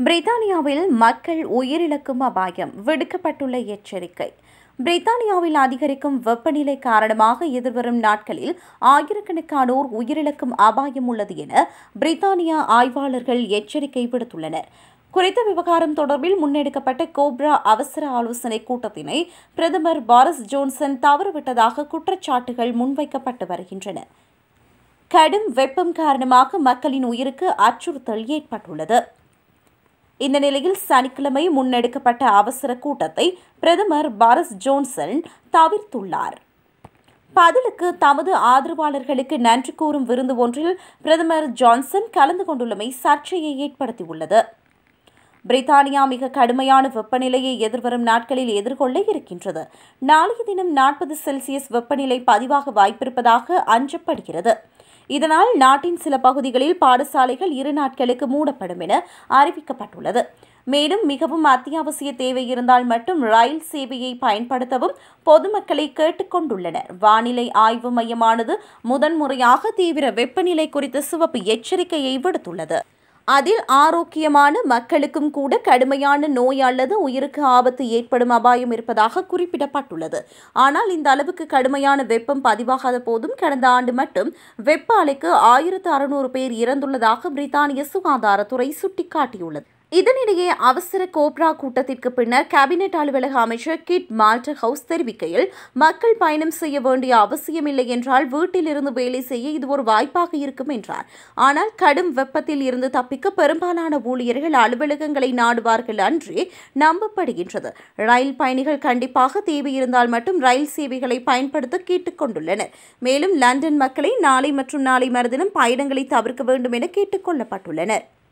பிரித்தானியாவில் மக்கள் உயிரிழக்கும் அபாயம் விடுக்கப்பட்டுள்ள எச்சரிக்கை பிரித்தானியாவில் அதிகரிக்கும் வெப்பநிலை காரணமாக எதிர்வரும் நாட்களில் ஆயிரக்கணக்கானோர் உயிரிழக்கும் அபாயம் உள்ளது என பிரித்தானியா ஆய்வாளர்கள் எச்சரிக்கை விடுத்துள்ளனர் குறித்த விவகாரம் தொடர்பில் முன்னெடுக்கப்பட்ட கோப்ரா அவசர ஆலோசனை கூட்டத்தினை பிரதமர் பாரிஸ் ஜோன்சன் தவறவிட்டதாக குற்றச்சாட்டுகள் முன்வைக்கப்பட்டு வருகின்றன கடும் வெப்பம் காரணமாக மக்களின் உயிருக்கு அச்சுறுத்தல் ஏற்பட்டுள்ளது இந்த நிலையில் சனிக்கிழமை முன்னெடுக்கப்பட்ட அவசர கூட்டத்தை பிரதமர் பாரிஸ் ஜோன்சன் தவிர்த்துள்ளார் பதிலுக்கு தமது ஆதரவாளர்களுக்கு நன்றி கூறும் விருந்து ஒன்றில் பிரதமர் ஜான்சன் கலந்து கொண்டுள்ளமை சர்ச்சையை ஏற்படுத்தியுள்ளது பிரித்தானியா மிக கடுமையான வெப்பநிலையை எதிர்வரும் நாட்களில் எதிர்கொள்ள இருக்கின்றது நாளைய தினம் நாற்பது செல்சியஸ் வெப்பநிலை பதிவாக வாய்ப்பிருப்பதாக அஞ்சப்படுகிறது இதனால் நாட்டின் சில பகுதிகளில் பாடசாலைகள் இரு நாட்களுக்கு மூடப்படும் என அறிவிக்கப்பட்டுள்ளது மேலும் மிகவும் அத்தியாவசிய தேவை இருந்தால் மட்டும் ரயில் சேவையை பயன்படுத்தவும் பொதுமக்களை கேட்டுக்கொண்டுள்ளனர் வானிலை ஆய்வு மையமானது முதன்முறையாக தீவிர வெப்பநிலை குறித்த சிவப்பு எச்சரிக்கையை விடுத்துள்ளது அதில் ஆரோக்கியமான மக்களுக்கும் கூட கடுமையான நோய் அல்லது உயிருக்கு ஆபத்து ஏற்படும் அபாயம் இருப்பதாக குறிப்பிடப்பட்டுள்ளது ஆனால் இந்த அளவுக்கு கடுமையான வெப்பம் பதிவாகாத போதும் கடந்த ஆண்டு மட்டும் வெப்ப அலைக்கு ஆயிரத்து அறுநூறு பேர் இறந்துள்ளதாக பிரித்தானிய சுகாதாரத்துறை சுட்டிக்காட்டியுள்ளது இதனிடையே அவசர கோப்ரா கூட்டத்திற்கு பின்னர் கேபினெட் அலுவலக அமைச்சர் கிட் மால்டர் ஹவுஸ் தெரிவிக்கையில் மக்கள் பயணம் செய்ய வேண்டிய அவசியமில்லை என்றால் வீட்டிலிருந்து வேலை செய்ய இது ஒரு வாய்ப்பாக இருக்கும் என்றார் ஆனால் கடும் வெப்பத்தில் இருந்து தப்பிக்க பெரும்பாலான ஊழியர்கள் அலுவலகங்களை நாடுவார்கள் அன்றே நம்பப்படுகின்றது ரயில் பயணிகள் கண்டிப்பாக தேவை இருந்தால் மட்டும் ரயில் சேவைகளை பயன்படுத்த கேட்டுக்கொண்டுள்ளனர் மேலும் லண்டன் மக்களை நாளை மற்றும் நாளை மறுதினம் பயணங்களை தவிர்க்க வேண்டும் என கேட்டுக் கொள்ளப்பட்டுள்ளனர்